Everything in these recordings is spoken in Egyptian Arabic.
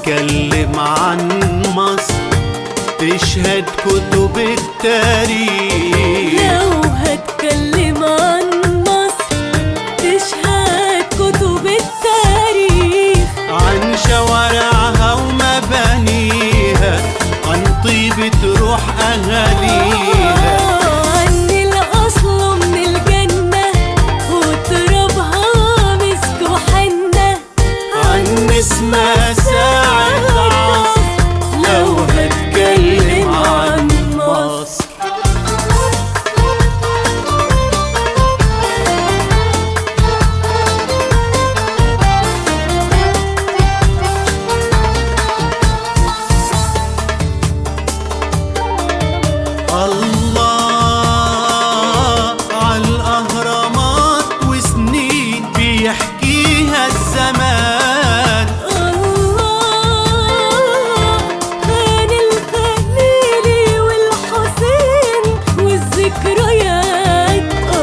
هتكلم عن مصر تشهد كتب التاريخ لو هتكلم عن مصر تشهد كتب التاريخ عن شوارعها ومبانيها عن طيبة روح أهاليها عن الأصل من الجنة وترابها مسك وحنة عن نسمة ساعة عصر لو هتكلم عن مصر الله عالأهرامات وسنين بيحكيها الزمان الله خان الخليلي والحسين والذكريات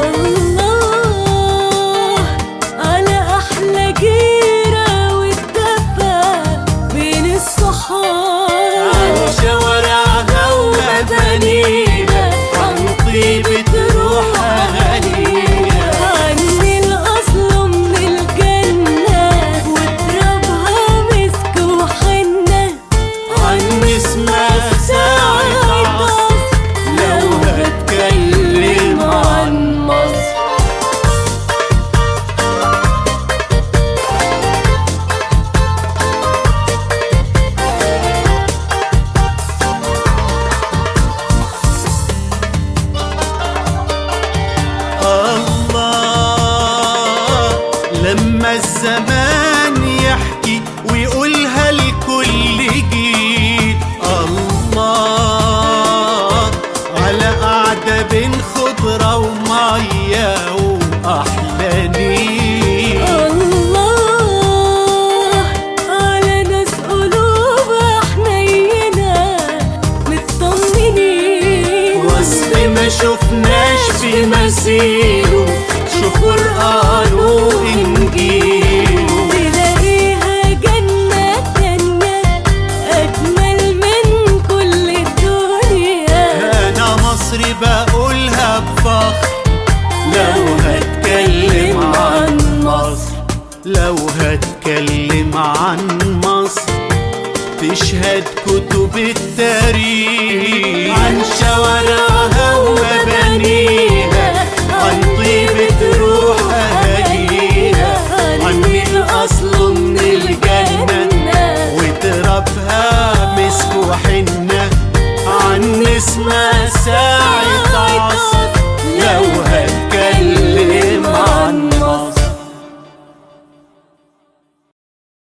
الله على أحلى جيرة والدفا بين عن الصحاب شوارعها ومبانيها عن طيبة روح أهاليها عن الأصل من الجنة وترابها مسك وحنة عن نسمة ساعة عصر لو هتكلم عن مصر الله لما الزمان يحكي ويقولها لكل جيل الله على قعدة بين خضرة ومية وأحلى نيل الله على ناس قلوبها حنينة مطمنين وصف ما شفناش في مثيله شوف قرآن وإنجيل تلاقيها جنة تانية أجمل من كل الدنيا أنا مصري بقولها بفخر لو هتكلم عن مصر لو هتكلم عن مصر تشهد كتب التاريخ عن شوارعها ومبانيها